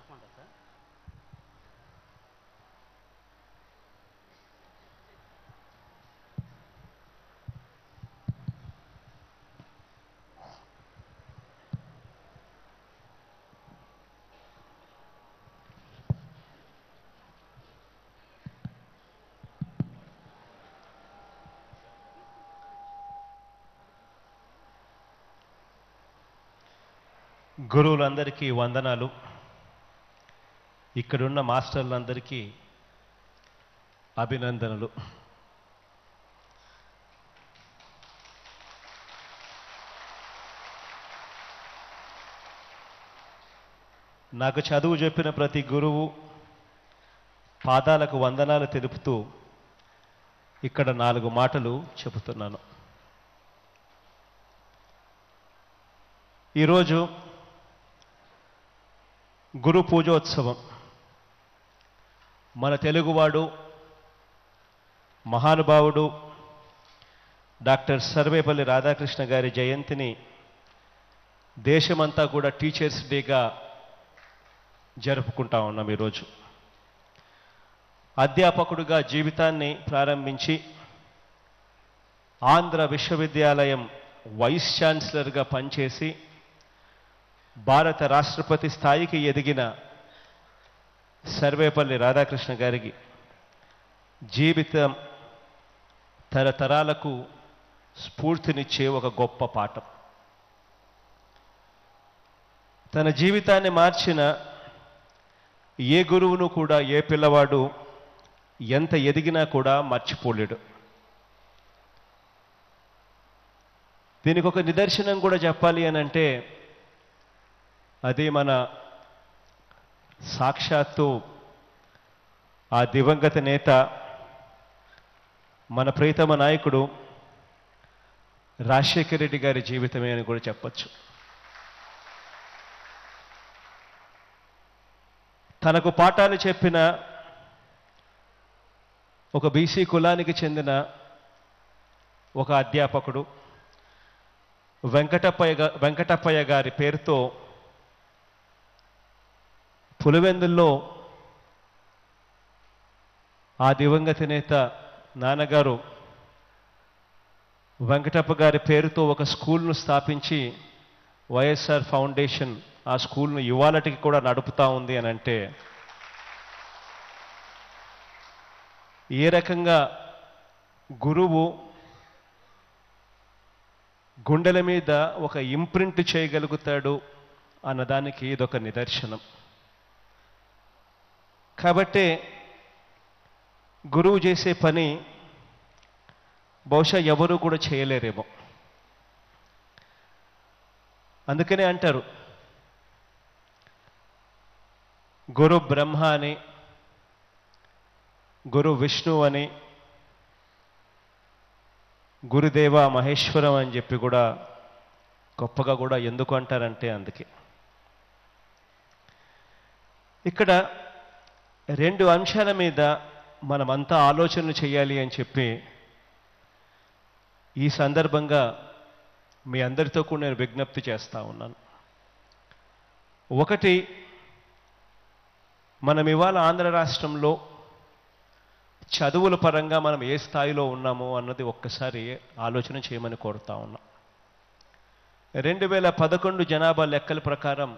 చెప్పండి సార్ గురువులందరికీ వందనాలు ఇక్కడున్న మాస్టర్లందరికీ అభినందనలు నాకు చదువు చెప్పిన ప్రతి గురువు పాదాలకు వందనాలు తెలుపుతూ ఇక్కడ నాలుగు మాటలు చెబుతున్నాను ఈరోజు గురు పూజోత్సవం మన తెలుగువాడు మహానుభావుడు డాక్టర్ సర్వేపల్లి రాధాకృష్ణ గారి జయంతిని దేశమంతా కూడా టీచర్స్ డేగా జరుపుకుంటా ఉన్నాం ఈరోజు అధ్యాపకుడిగా జీవితాన్ని ప్రారంభించి ఆంధ్ర విశ్వవిద్యాలయం వైస్ ఛాన్సలర్గా పనిచేసి భారత రాష్ట్రపతి స్థాయికి ఎదిగిన సర్వేపల్లి రాధాకృష్ణ గారికి జీవితం తరతరాలకు స్ఫూర్తినిచ్చే ఒక గొప్ప పాఠం తన జీవితాన్ని మార్చిన ఏ గురువును కూడా ఏ పిల్లవాడు ఎంత ఎదిగినా కూడా మర్చిపోలేడు దీనికి ఒక నిదర్శనం కూడా చెప్పాలి అని అంటే అది మన సాక్షాత్తు ఆ దివంగత నేత మన ప్రీతమ నాయకుడు రాజశేఖర రెడ్డి గారి జీవితమే అని కూడా చెప్పచ్చు తనకు పాఠాలు చెప్పిన ఒక బీసీ కులానికి చెందిన ఒక అధ్యాపకుడు వెంకటప్పయ్య గా- వెంకటప్పయ్య గారి పేరుతో పులివెందుల్లో ఆ దివంగత నేత నాన్నగారు వెంకటప్ప గారి పేరుతో ఒక స్కూల్ను స్థాపించి వైఎస్ఆర్ ఫౌండేషన్ ఆ స్కూల్ను ఇవాళటికి కూడా నడుపుతా ఉంది అని అంటే ఏ రకంగా గురువు గుండెల మీద ఒక ఇంప్రింట్ చేయగలుగుతాడు అన్నదానికి ఇదొక నిదర్శనం కాబట్టే గురువు చేసే పని బహుశా ఎవరు కూడా చేయలేరేమో అందుకనే అంటారు గురు బ్రహ్మ అని గురు విష్ణు అని గురుదేవ మహేశ్వరం అని చెప్పి కూడా గొప్పగా కూడా ఎందుకు అంటారంటే అందుకే ఇక్కడ రెండు అంశాల మీద మనమంతా ఆలోచనలు చేయాలి అని చెప్పి ఈ సందర్భంగా మీ అందరితో కూడా నేను విజ్ఞప్తి చేస్తా ఉన్నాను ఒకటి మనం ఇవాళ ఆంధ్ర రాష్ట్రంలో చదువుల పరంగా మనం ఏ స్థాయిలో ఉన్నామో అన్నది ఒక్కసారి ఆలోచన చేయమని కోరుతా ఉన్నాం రెండు వేల పదకొండు జనాభా లెక్కల ప్రకారం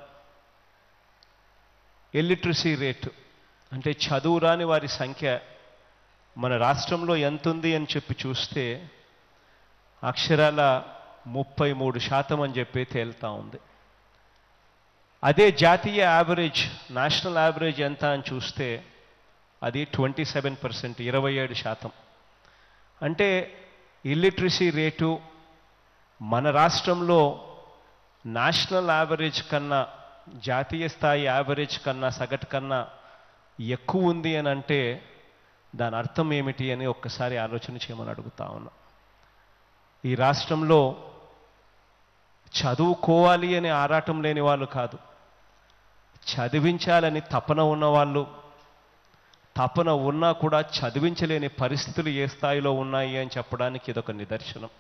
ఎలిట్రసీ రేటు అంటే చదువు రాని వారి సంఖ్య మన రాష్ట్రంలో ఎంత ఉంది అని చెప్పి చూస్తే అక్షరాల ముప్పై మూడు శాతం అని చెప్పి తేలుతా ఉంది అదే జాతీయ యావరేజ్ నేషనల్ యావరేజ్ ఎంత అని చూస్తే అది ట్వంటీ సెవెన్ పర్సెంట్ ఇరవై ఏడు శాతం అంటే ఇల్లిటరసీ రేటు మన రాష్ట్రంలో నేషనల్ యావరేజ్ కన్నా జాతీయ స్థాయి యావరేజ్ కన్నా సగటు కన్నా ఎక్కువ ఉంది అని అంటే దాని అర్థం ఏమిటి అని ఒక్కసారి ఆలోచన చేయమని అడుగుతా ఉన్నా ఈ రాష్ట్రంలో చదువుకోవాలి అనే ఆరాటం లేని వాళ్ళు కాదు చదివించాలని తపన ఉన్నవాళ్ళు తపన ఉన్నా కూడా చదివించలేని పరిస్థితులు ఏ స్థాయిలో ఉన్నాయి అని చెప్పడానికి ఇదొక నిదర్శనం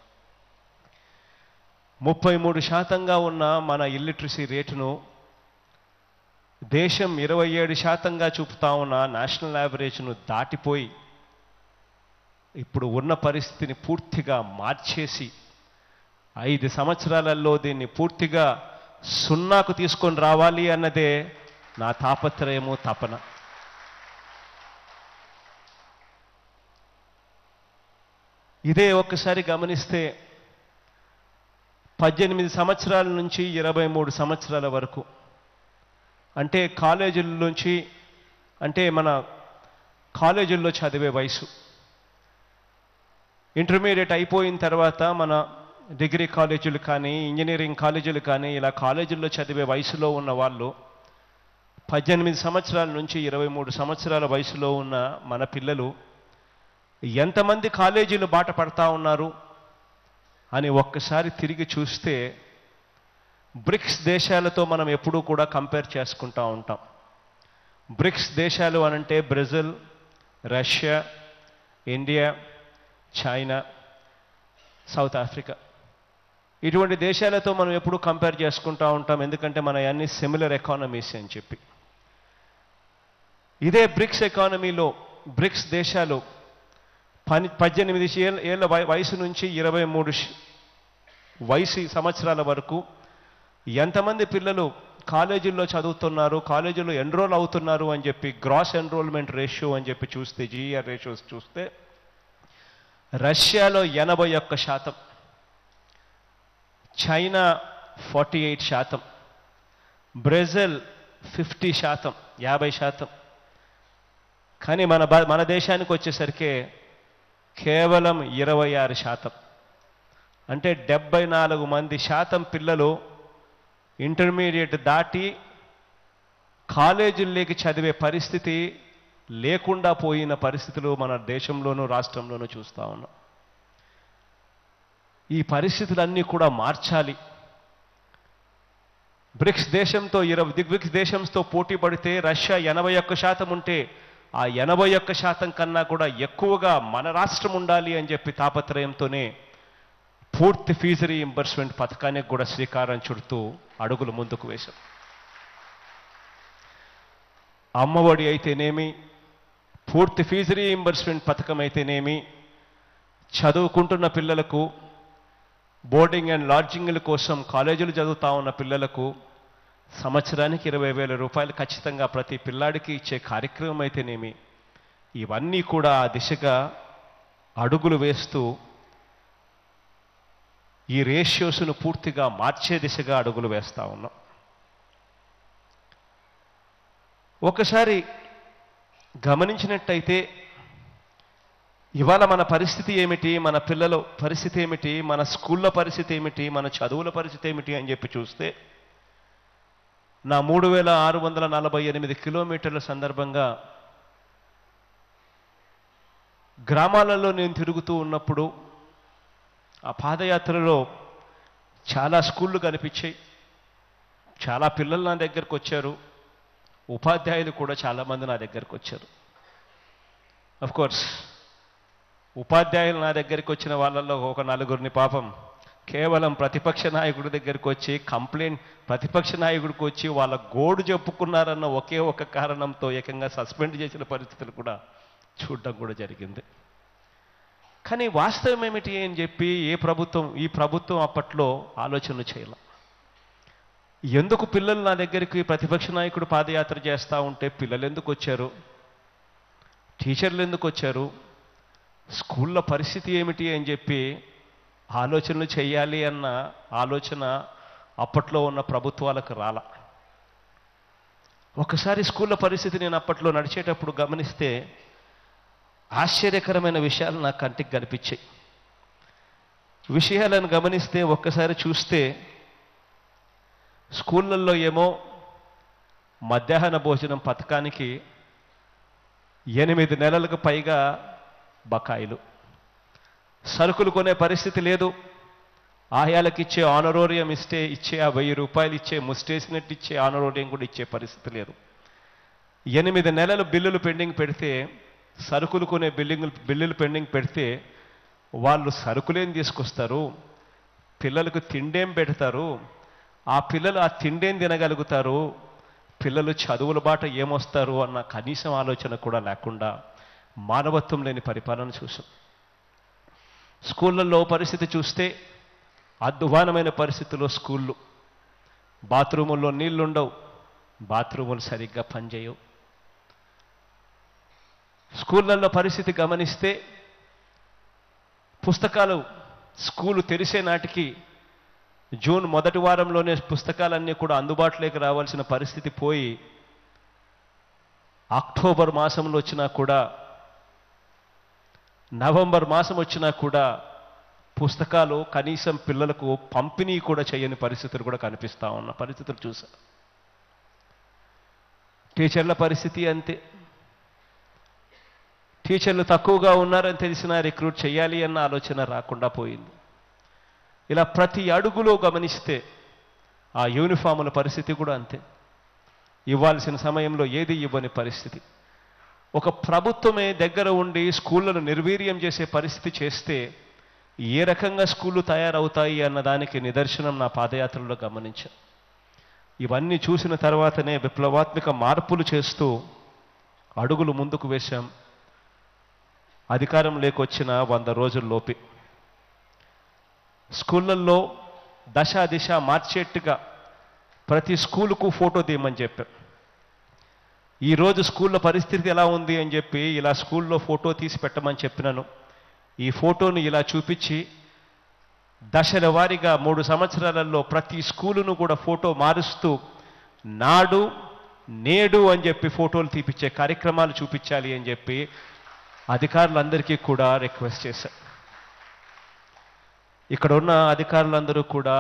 ముప్పై మూడు శాతంగా ఉన్న మన ఇల్లిటరసీ రేటును దేశం ఇరవై ఏడు శాతంగా చూపుతా ఉన్న నేషనల్ యావరేజ్ను దాటిపోయి ఇప్పుడు ఉన్న పరిస్థితిని పూర్తిగా మార్చేసి ఐదు సంవత్సరాలలో దీన్ని పూర్తిగా సున్నాకు తీసుకొని రావాలి అన్నదే నా తాపత్రయము తపన ఇదే ఒక్కసారి గమనిస్తే పద్దెనిమిది సంవత్సరాల నుంచి ఇరవై మూడు సంవత్సరాల వరకు అంటే కాలేజీల నుంచి అంటే మన కాలేజీల్లో చదివే వయసు ఇంటర్మీడియట్ అయిపోయిన తర్వాత మన డిగ్రీ కాలేజీలు కానీ ఇంజనీరింగ్ కాలేజీలు కానీ ఇలా కాలేజీల్లో చదివే వయసులో ఉన్న వాళ్ళు పద్దెనిమిది సంవత్సరాల నుంచి ఇరవై మూడు సంవత్సరాల వయసులో ఉన్న మన పిల్లలు ఎంతమంది కాలేజీలు బాట పడతా ఉన్నారు అని ఒక్కసారి తిరిగి చూస్తే బ్రిక్స్ దేశాలతో మనం ఎప్పుడూ కూడా కంపేర్ చేసుకుంటూ ఉంటాం బ్రిక్స్ దేశాలు అనంటే Brazil Russia India China South Africa ఇటువంటి దేశాలతో మనం ఎప్పుడూ కంపేర్ చేసుకుంటూ ఉంటాం ఎందుకంటే మన అన్ని సిమిలర్ ఎకానమీస్ అని చెప్పి ఇదే బ్రిక్స్ ఎకానమీలో బ్రిక్స్ దేశాలు పని పద్దెనిమిది ఏళ్ళ ఏళ్ళ వయ- వయసు నుంచి ఇరవై మూడు శ- వయసు సంవత్సరాల వరకు ఎంతమంది పిల్లలు కాలేజీల్లో చదువుతున్నారు కాలేజీలో ఎన్రోల్ అవుతున్నారు అని చెప్పి గ్రాస్ ఎన్రోల్మెంట్ రేషియో అని చెప్పి చూస్తే జీఈఆర్ రేషియోస్ చూస్తే రష్యాలో ఎనభై ఒక్క శాతం చైనా ఫార్టీ ఎయిట్ శాతం బ్రెజిల్ ఫిఫ్టీ శాతం యాభై శాతం కానీ మన బ- మన దేశానికి వచ్చేసరికి కేవలం ఇరవై ఆరు శాతం అంటే డెబ్బై నాలుగు మంది శాతం పిల్లలు ఇంటర్మీడియట్ దాటి కాలేజీల్లోకి చదివే పరిస్థితి లేకుండా పోయిన పరిస్థితులు మన దేశంలోనూ రాష్ట్రంలోనూ చూస్తూ ఉన్నాం ఈ పరిస్థితులన్నీ కూడా మార్చాలి బ్రిక్స్ దేశంతో ఇరవై బ్రిక్స్ దేశంతో పోటీ పడితే రష్యా ఎనభై ఒక్క శాతం ఉంటే ఆ ఎనభై ఒక్క శాతం కన్నా కూడా ఎక్కువగా మన రాష్ట్రం ఉండాలి అని చెప్పి తాపత్రయంతోనే పూర్తి ఫీజు రీఇంబర్స్మెంట్ పథకానికి కూడా శ్రీకారం చుడుతూ అడుగులు ముందుకు వేశాం అమ్మఒడి అయితేనేమి పూర్తి ఫీజు రీఇంబర్స్మెంట్ పథకం అయితేనేమి చదువుకుంటున్న పిల్లలకు బోర్డింగ్ అండ్ లాడ్జింగ్ల కోసం కాలేజీలు చదువుతా ఉన్న పిల్లలకు సంవత్సరానికి ఇరవై వేల రూపాయలు ఖచ్చితంగా ప్రతి పిల్లాడికి ఇచ్చే కార్యక్రమం అయితేనేమి ఇవన్నీ కూడా ఆ దిశగా అడుగులు వేస్తూ ఈ రేషియోస్ను పూర్తిగా మార్చే దిశగా అడుగులు వేస్తా ఉన్నాం ఒకసారి గమనించినట్టయితే ఇవాళ మన పరిస్థితి ఏమిటి మన పిల్లల పరిస్థితి ఏమిటి మన స్కూళ్ళ పరిస్థితి ఏమిటి మన చదువుల పరిస్థితి ఏమిటి అని చెప్పి చూస్తే నా మూడు వేల ఆరు వందల నలభై ఎనిమిది కిలోమీటర్ల సందర్భంగా గ్రామాలలో నేను తిరుగుతూ ఉన్నప్పుడు ఆ పాదయాత్రలో చాలా స్కూళ్ళు కనిపించాయి చాలా పిల్లలు నా దగ్గరకు వచ్చారు ఉపాధ్యాయులు కూడా చాలామంది నా దగ్గరకు వచ్చారు అఫ్ కోర్స్ ఉపాధ్యాయులు నా దగ్గరికి వచ్చిన వాళ్ళల్లో ఒక నలుగురిని పాపం కేవలం ప్రతిపక్ష నాయకుడి దగ్గరికి వచ్చి కంప్లైంట్ ప్రతిపక్ష నాయకుడికి వచ్చి వాళ్ళ గోడు చెప్పుకున్నారన్న ఒకే ఒక కారణంతో ఏకంగా సస్పెండ్ చేసిన పరిస్థితులు కూడా చూడడం కూడా జరిగింది కానీ వాస్తవం ఏమిటి అని చెప్పి ఏ ప్రభుత్వం ఈ ప్రభుత్వం అప్పట్లో ఆలోచనలు చేయాల ఎందుకు పిల్లలు నా దగ్గరికి ప్రతిపక్ష నాయకుడు పాదయాత్ర చేస్తూ ఉంటే పిల్లలు ఎందుకు వచ్చారు టీచర్లు ఎందుకు వచ్చారు స్కూళ్ళ పరిస్థితి ఏమిటి అని చెప్పి ఆలోచనలు చేయాలి అన్న ఆలోచన అప్పట్లో ఉన్న ప్రభుత్వాలకు రాల ఒకసారి స్కూళ్ళ పరిస్థితి నేను అప్పట్లో నడిచేటప్పుడు గమనిస్తే ఆశ్చర్యకరమైన విషయాలు నా కంటికి కనిపించాయి విషయాలను గమనిస్తే ఒక్కసారి చూస్తే స్కూళ్ళల్లో ఏమో మధ్యాహ్న భోజనం పథకానికి ఎనిమిది నెలలకు పైగా బకాయిలు సరుకులు కొనే పరిస్థితి లేదు ఆయాలకు ఇచ్చే ఆనరోరియం ఇస్తే ఇచ్చే ఆ వెయ్యి రూపాయలు ఇచ్చే ముస్టేసినట్టు ఇచ్చే ఆనరోరియం కూడా ఇచ్చే పరిస్థితి లేదు ఎనిమిది నెలలు బిల్లులు పెండింగ్ పెడితే సరుకులు కొనే బిల్లింగులు బిల్లులు పెండింగ్ పెడితే వాళ్ళు సరుకులేం తీసుకొస్తారు పిల్లలకు తిండేం పెడతారు ఆ పిల్లలు ఆ తిండేం తినగలుగుతారు పిల్లలు చదువుల బాట ఏమొస్తారు అన్న కనీసం ఆలోచన కూడా లేకుండా మానవత్వం లేని పరిపాలన చూసాం స్కూళ్ళల్లో పరిస్థితి చూస్తే అధ్వానమైన పరిస్థితుల్లో స్కూళ్ళు బాత్రూముల్లో నీళ్లుండవు బాత్రూములు సరిగ్గా పనిచేయవు స్కూళ్ళల్లో పరిస్థితి గమనిస్తే పుస్తకాలు స్కూలు తెరిసే నాటికి జూన్ మొదటి వారంలోనే పుస్తకాలన్నీ కూడా అందుబాటులోకి రావాల్సిన పరిస్థితి పోయి అక్టోబర్ మాసంలో వచ్చినా కూడా నవంబర్ మాసం వచ్చినా కూడా పుస్తకాలు కనీసం పిల్లలకు పంపిణీ కూడా చేయని పరిస్థితులు కూడా కనిపిస్తా ఉన్న పరిస్థితులు చూసా టీచర్ల పరిస్థితి అంతే టీచర్లు తక్కువగా ఉన్నారని తెలిసినా రిక్రూట్ చేయాలి అన్న ఆలోచన రాకుండా పోయింది ఇలా ప్రతి అడుగులో గమనిస్తే ఆ యూనిఫాముల పరిస్థితి కూడా అంతే ఇవ్వాల్సిన సమయంలో ఏది ఇవ్వని పరిస్థితి ఒక ప్రభుత్వమే దగ్గర ఉండి స్కూళ్ళను నిర్వీర్యం చేసే పరిస్థితి చేస్తే ఏ రకంగా స్కూళ్ళు తయారవుతాయి అన్న దానికి నిదర్శనం నా పాదయాత్రలో గమనించా ఇవన్నీ చూసిన తర్వాతనే విప్లవాత్మక మార్పులు చేస్తూ అడుగులు ముందుకు వేశాం అధికారం లేకొచ్చిన వంద రోజుల్లోపే స్కూళ్ళల్లో దశ దిశ మార్చేట్టుగా ప్రతి స్కూలుకు ఫోటో తీయమని చెప్పాం ఈరోజు స్కూల్లో పరిస్థితి ఎలా ఉంది అని చెప్పి ఇలా స్కూల్లో ఫోటో తీసి పెట్టమని చెప్పినాను ఈ ఫోటోను ఇలా చూపించి దశల వారీగా మూడు సంవత్సరాలలో ప్రతి స్కూలును కూడా ఫోటో మారుస్తూ నాడు నేడు అని చెప్పి ఫోటోలు తీపిచ్చే కార్యక్రమాలు చూపించాలి అని చెప్పి అధికారులందరికీ కూడా రిక్వెస్ట్ చేశారు ఇక్కడ ఉన్న అధికారులందరూ కూడా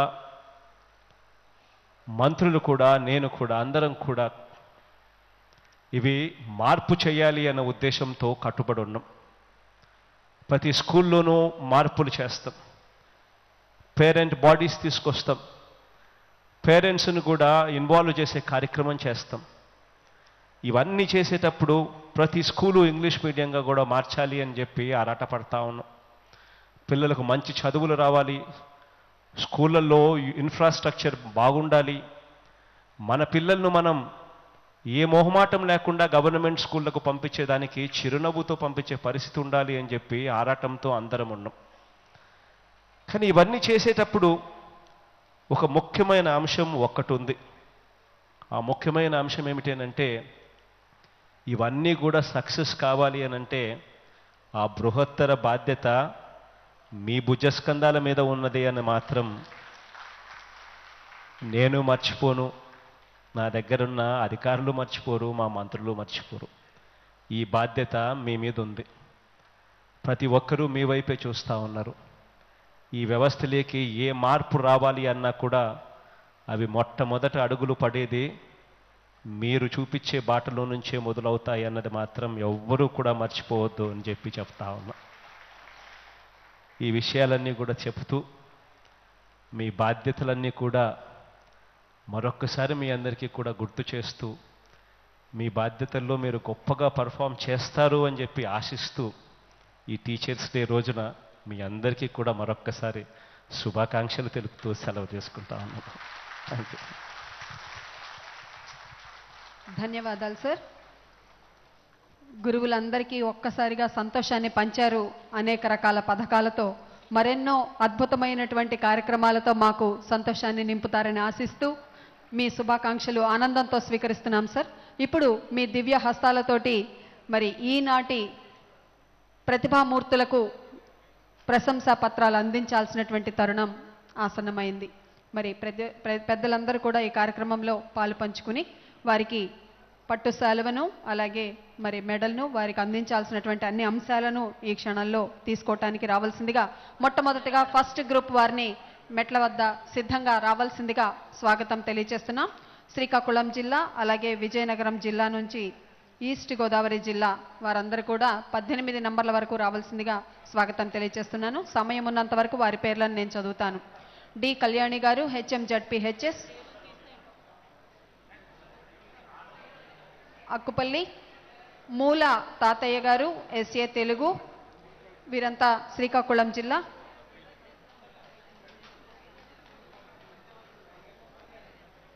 మంత్రులు కూడా నేను కూడా అందరం కూడా ఇవి మార్పు చేయాలి అన్న ఉద్దేశంతో కట్టుబడి ఉన్నాం ప్రతి స్కూల్లోనూ మార్పులు చేస్తాం పేరెంట్ బాడీస్ తీసుకొస్తాం పేరెంట్స్ను కూడా ఇన్వాల్వ్ చేసే కార్యక్రమం చేస్తాం ఇవన్నీ చేసేటప్పుడు ప్రతి స్కూలు ఇంగ్లీష్ మీడియంగా కూడా మార్చాలి అని చెప్పి ఆరాటపడతా ఉన్నాం పిల్లలకు మంచి చదువులు రావాలి స్కూళ్ళల్లో ఇన్ఫ్రాస్ట్రక్చర్ బాగుండాలి మన పిల్లలను మనం ఏ మొహమాటం లేకుండా గవర్నమెంట్ స్కూళ్ళకు పంపించేదానికి చిరునవ్వుతో పంపించే పరిస్థితి ఉండాలి అని చెప్పి ఆరాటంతో అందరం ఉన్నాం కానీ ఇవన్నీ చేసేటప్పుడు ఒక ముఖ్యమైన అంశం ఒక్కటి ఉంది ఆ ముఖ్యమైన అంశం ఏమిటంటే ఇవన్నీ కూడా సక్సెస్ కావాలి అని అంటే ఆ బృహత్తర బాధ్యత మీ భుజస్కంధాల మీద ఉన్నది అని మాత్రం నేను మర్చిపోను నా దగ్గరున్న అధికారులు మర్చిపోరు మా మంత్రులు మర్చిపోరు ఈ బాధ్యత మీ మీద ఉంది ప్రతి ఒక్కరూ మీ వైపే చూస్తూ ఉన్నారు ఈ వ్యవస్థలోకి ఏ మార్పు రావాలి అన్నా కూడా అవి మొట్టమొదట అడుగులు పడేది మీరు చూపించే బాటలో నుంచే మొదలవుతాయి అన్నది మాత్రం ఎవ్వరూ కూడా మర్చిపోవద్దు అని చెప్పి చెప్తా ఉన్నా ఈ విషయాలన్నీ కూడా చెప్తూ మీ బాధ్యతలన్నీ కూడా మరొక్కసారి మీ అందరికీ కూడా గుర్తు చేస్తూ మీ బాధ్యతల్లో మీరు గొప్పగా పర్ఫామ్ చేస్తారు అని చెప్పి ఆశిస్తూ ఈ టీచర్స్ డే రోజున మీ అందరికీ కూడా మరొక్కసారి శుభాకాంక్షలు తెలుపుతూ సెలవు తీసుకుంటా ఉన్నాను థ్యాంక్ యూ ధన్యవాదాలు సార్ గురువులందరికీ ఒక్కసారిగా సంతోషాన్ని పంచారు అనేక రకాల పథకాలతో మరెన్నో అద్భుతమైనటువంటి కార్యక్రమాలతో మాకు సంతోషాన్ని నింపుతారని ఆశిస్తూ మీ శుభాకాంక్షలు ఆనందంతో స్వీకరిస్తున్నాం సార్ ఇప్పుడు మీ దివ్య హస్తాలతోటి మరి ఈనాటి ప్రతిభామూర్తులకు ప్రశంసా పత్రాలు అందించాల్సినటువంటి తరుణం ఆసన్నమైంది మరి పెద్ద పె- పెద్దలందరూ కూడా ఈ కార్యక్రమంలో పాలు పంచుకుని వారికి పట్టు శాలువను అలాగే మరి మెడల్ను వారికి అందించాల్సినటువంటి అన్ని అంశాలను ఈ క్షణంలో తీసుకోవటానికి రావాల్సిందిగా మొట్టమొదటిగా ఫస్ట్ గ్రూప్ వారిని మెట్ల వద్ద సిద్ధంగా రావాల్సిందిగా స్వాగతం తెలియజేస్తున్నాం శ్రీకాకుళం జిల్లా అలాగే విజయనగరం జిల్లా నుంచి ఈస్ట్ గోదావరి జిల్లా వారందరూ కూడా పద్దెనిమిది నంబర్ల వరకు రావాల్సిందిగా స్వాగతం తెలియజేస్తున్నాను సమయం ఉన్నంత వరకు వారి పేర్లను నేను చదువుతాను డి కళ్యాణి గారు హెచ్ఎం జడ్పిహెచ్ఎస్ అక్కుపల్లి మూల తాతయ్య గారు ఎస్ఏ తెలుగు వీరంతా శ్రీకాకుళం జిల్లా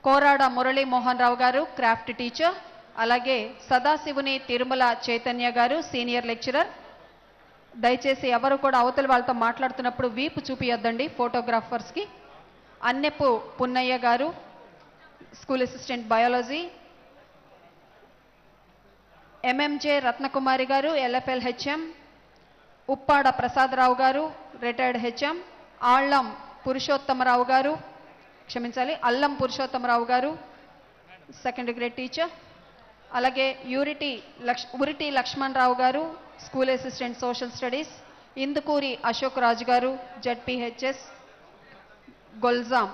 కోరాడ మురళీ మోహన్ రావు గారు క్రాఫ్ట్ టీచర్ అలాగే సదాశివుని తిరుమల చైతన్య గారు సీనియర్ లెక్చరర్ దయచేసి ఎవరు కూడా అవతల వాళ్ళతో మాట్లాడుతున్నప్పుడు వీపు చూపియొద్దండి ఫోటోగ్రాఫర్స్కి Annepu Punnaiah garu school assistant biology MMJ Ratnakumari garu LFL HM Uppada Prasadarao గారు రిటైర్డ్ హెచ్ఎం ఆళ్లం పురుషోత్తమరావు గారు క్షమించాలి అల్లం పురుషోత్తమరావు గారు సెకండ్ గ్రేడ్ టీచర్ అలాగే యూరిటీ లక్ష్ ఉరిటి Lakshman Rao garu school assistant social studies Indukuri Ashok Raju garu ZPHS గొల్జాం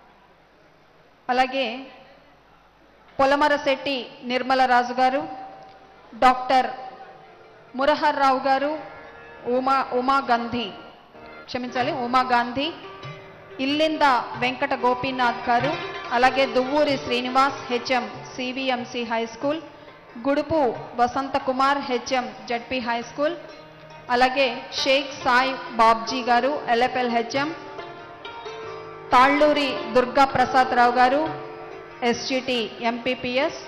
అలాగే పొలమరశెట్టి నిర్మలరాజు గారు డాక్టర్ మురహర్ రావు గారు ఉమా ఉమా గాంధీ క్షమించాలి ఉమా గాంధీ ఇల్లింద వెంకట గోపీనాథ్ గారు అలాగే Duvvuri Srinivas HM CVMC high school Gudupu Vasantha Kumar HM ZP high school అలాగే Sheikh Sai Babji garu LFL HM Talluri Durga Prasad Rao garu SGT MPPS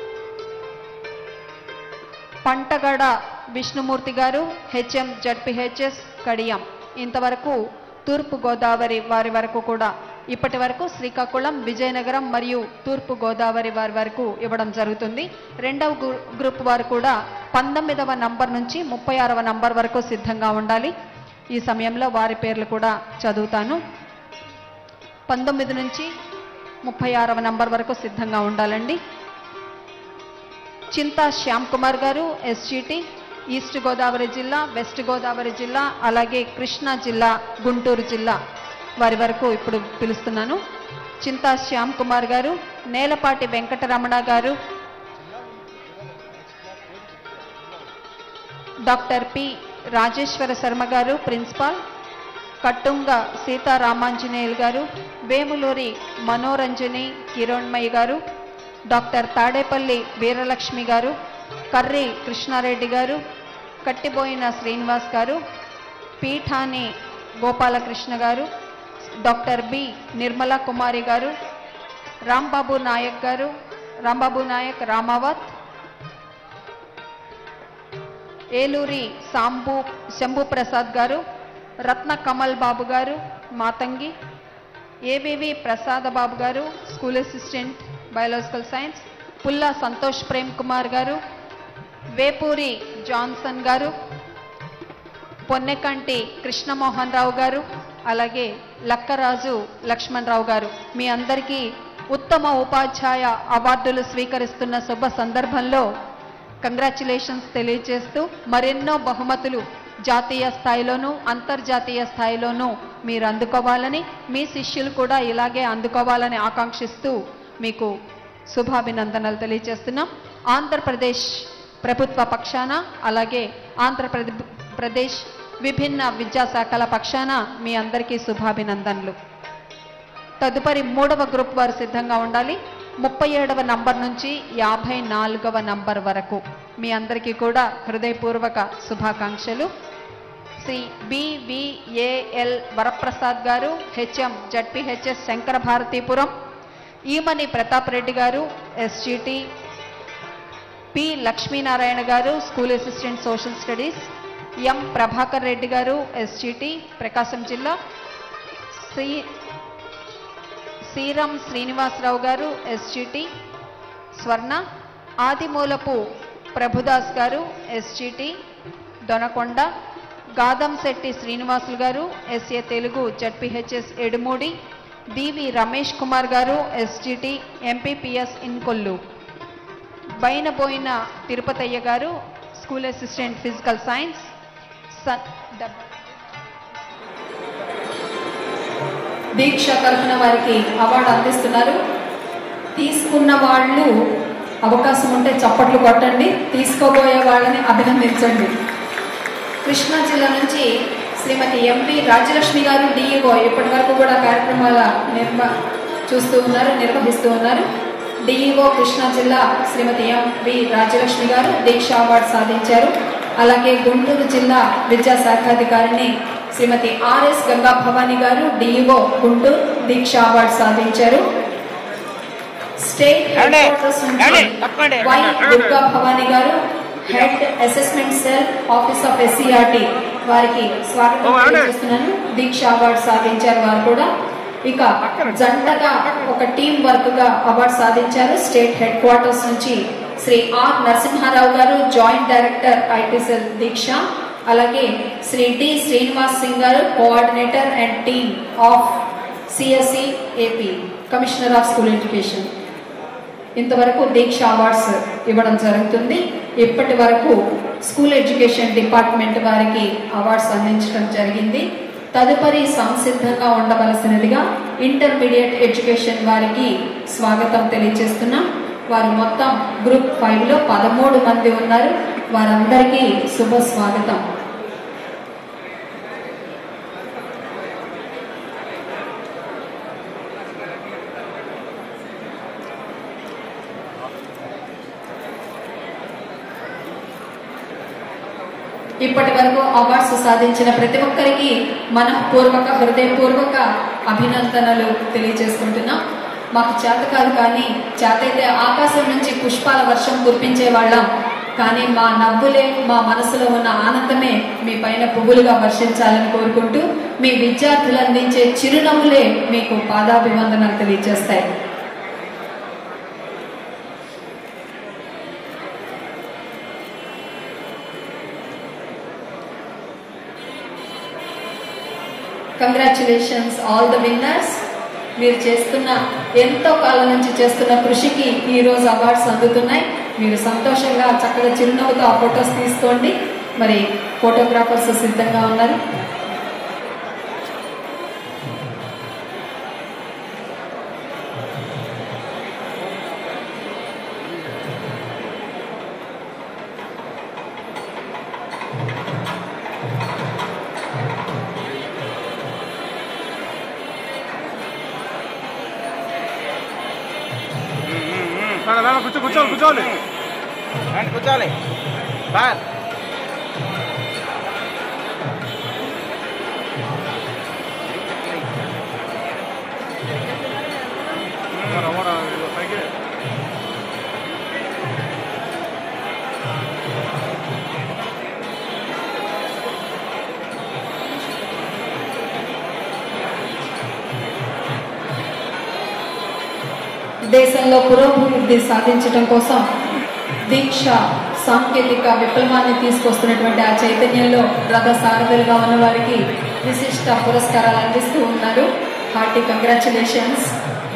పంటగడ Vishnumurthy గారు హెచ్ఎం జడ్పిహెచ్ఎస్ కడియం ఇంతవరకు తూర్పు గోదావరి వారి వరకు కూడా ఇప్పటి వరకు శ్రీకాకుళం విజయనగరం మరియు తూర్పు గోదావరి వారి వరకు ఇవ్వడం జరుగుతుంది రెండవ గ్రూ- గ్రూప్ వారు కూడా పంతొమ్మిదవ నంబర్ నుంచి ముప్పై ఆరవ నంబర్ వరకు సిద్ధంగా ఉండాలి ఈ సమయంలో వారి పేర్లు కూడా చదువుతాను పంతొమ్మిది నుంచి ముప్పై ఆరవ నంబర్ వరకు సిద్ధంగా ఉండాలండి చింతా శ్యామ్ కుమార్ గారు ఎస్జిటి ఈస్ట్ గోదావరి జిల్లా వెస్ట్ గోదావరి జిల్లా అలాగే కృష్ణా జిల్లా గుంటూరు జిల్లా వారి వరకు ఇప్పుడు పిలుస్తున్నాను చింతా శ్యామ్ కుమార్ గారు నేలపాటి వెంకటరమణ గారు డాక్టర్ పి రాజేశ్వర శర్మ గారు ప్రిన్సిపాల్ కట్టుంగ సీతారామాంజనేయులు గారు వేములూరి మనోరంజని కిరణ్మయ్య గారు డాక్టర్ తాడేపల్లి వీరలక్ష్మి గారు కర్రి కృష్ణారెడ్డి గారు కట్టిబోయిన శ్రీనివాస్ గారు పీఠాని గోపాలకృష్ణ గారు డాక్టర్ బి నిర్మలా కుమారి గారు రాంబాబు నాయక్ గారు రాంబాబు నాయక్ రామావత్ ఏలూరి సాంబు శంభు ప్రసాద్ గారు రత్న కమల్ బాబు గారు మాతంగి ఏబీవి ప్రసాద బాబు గారు స్కూల్ అసిస్టెంట్ బయాలజికల్ సైన్స్ పుల్లా సంతోష్ ప్రేమ్ కుమార్ గారు వేపూరి జాన్సన్ గారు పొన్నెకంటి కృష్ణమోహన్ రావు గారు అలాగే లక్కరాజు లక్ష్మణ్ రావు గారు మీ అందరికీ ఉత్తమ ఉపాధ్యాయ అవార్డులు స్వీకరిస్తున్న శుభ సందర్భంలో కంగ్రాచులేషన్స్ తెలియజేస్తూ మరెన్నో బహుమతులు జాతీయ స్థాయిలోనూ అంతర్జాతీయ స్థాయిలోనూ మీరు అందుకోవాలని మీ శిష్యులు కూడా ఇలాగే అందుకోవాలని ఆకాంక్షిస్తూ మీకు శుభాభినందనలు తెలియజేస్తున్నాం ఆంధ్రప్రదేశ్ ప్రభుత్వ పక్షాన అలాగే ఆంధ్రప్రదేశ్ ప్రదేశ్ విభిన్న విద్యాశాఖల పక్షాన మీ అందరికీ శుభాభినందనలు తదుపరి మూడవ గ్రూప్ వారు సిద్ధంగా ఉండాలి ముప్పై ఏడవ నంబర్ నుంచి యాభై నాలుగవ నంబర్ వరకు మీ అందరికీ కూడా హృదయపూర్వక శుభాకాంక్షలు Shri BVAL Varaprasad garu HM ZPHS Shankara Bharathipuram Eemani Pratap Reddy garu SGT P Lakshminarayana garu school assistant social studies M Prabhakar Reddy garu SGT ప్రకాశం జిల్లా శ్రీ శ్రీరామ్ శ్రీనివాసరావు గారు ఎస్జిటి స్వర్ణ ఆదిమూలపు ప్రభుదాస్ గారు SGT Donakonda Gadamsetti Srinivasulu garu SA Telugu ZPHS Edumudi DV Ramesh Kumar garu SGT MPPS Inkollu Bainaboina Tirupathaiah garu school assistant physical science సన్ డబ్- దీక్ష తరఫున వారికి అవార్డు అందిస్తున్నారు తీసుకున్న వాళ్ళు అవకాశం ఉంటే చప్పట్లు కొట్టండి తీసుకోబోయే వాళ్ళని అభినందించండి కృష్ణా జిల్లా నుంచి శ్రీమతి ఎంపీ రాజ్యలక్ష్మి గారు డిఈఓ ఇప్పటి వరకు కూడా కార్యక్రమాల నిర్వ చూస్తూ ఉన్నారు నిర్వహిస్తూ ఉన్నారు డిఈఓ కృష్ణా జిల్లా శ్రీమతి ఎంవి రాజ్యలక్ష్మి గారు దీక్ష అవార్డు సాధించారు అలాగే గుంటూరు జిల్లా విద్యాశాఖాధికారిని Shrimati RS Ganga Bhavani garu DEO Guntur Diksha award సాధించారు స్టేట్ హెడ్ ఏమండి? క్వార్టర్స్ ఏమండి? నుంచి తప్పకండి. Y Durga Bhavani garu head assessment cell office of SCERT వారికి స్వాగతం ఓ, ఏమండి? తెలియజేస్తున్నాను దీక్ష అవార్డు సాధించారు వారు కూడా ఇక జంటగా ఒక టీం వర్క్ గా అవార్డు సాధించారు స్టేట్ హెడ్ క్వార్టర్స్ నుంచి Shri R Narasimharao garu joint director IT cell Diksha అలాగే Shri D Srinivas Singh garu coordinator and team of CSC AP commissioner of school education ఇంతవరకు దీక్ష అవార్డ్స్ ఇవ్వడం జరుగుతుంది ఇప్పటి వరకు స్కూల్ ఎడ్యుకేషన్ డిపార్ట్మెంట్ వారికి అవార్డ్స్ అందించడం జరిగింది తదుపరి సంసిద్ధంగా ఉండవలసినదిగా ఇంటర్మీడియట్ ఎడ్యుకేషన్ వారికి స్వాగతం తెలియజేస్తున్నాం వారు మొత్తం గ్రూప్ ఫైవ్ లో పదమూడు మంది ఉన్నారు వారందరికీ శుభ స్వాగతం ఇప్పటి వరకు అవార్డ్స్ సాధించిన ప్రతి ఒక్కరికి మనఃపూర్వక హృదయపూర్వక అభినందనలు తెలియజేసుకుంటున్నాం మాకు చేత కాదు కానీ చేతైతే ఆకాశం నుంచి పుష్పాల వర్షం కురిపించే వాళ్ళం కానీ మా నవ్వులే మా మనసులో ఉన్న ఆనందమే మీ పైన పువ్వులుగా వర్షించాలని కోరుకుంటూ మీ విద్యార్థులు అందించే చిరునవ్వులే మీకు పాదాభివందనాలు తెలియజేస్తాయి కంగ్రాచులేషన్స్ ఆల్ ద విన్నర్స్ మీరు చేస్తున్న ఎంతో కాలం నుంచి చేస్తున్న కృషికి ఈ రోజు అవార్డ్స్ అందుతున్నాయి మీరు సంతోషంగా చక్కగా చిరునవ్వుతో ఆ ఫొటోస్ తీసుకోండి మరి ఫోటోగ్రాఫర్స్ సిద్ధంగా ఉన్నారు కూర్చో కూర్చోవాలి కూర్చోవాలి రండి కూర్చోవాలి సార్ దేశంలో పురోభివృద్ధి సాధించడం కోసం దీక్ష సాంకేతిక విప్లవాన్ని తీసుకొస్తున్నటువంటి ఆ చైతన్యంలో రథ సారథులుగా ఉన్న వారికి విశిష్ట పురస్కారాలు అందిస్తూ ఉన్నారు హార్టీ కంగ్రాచులేషన్స్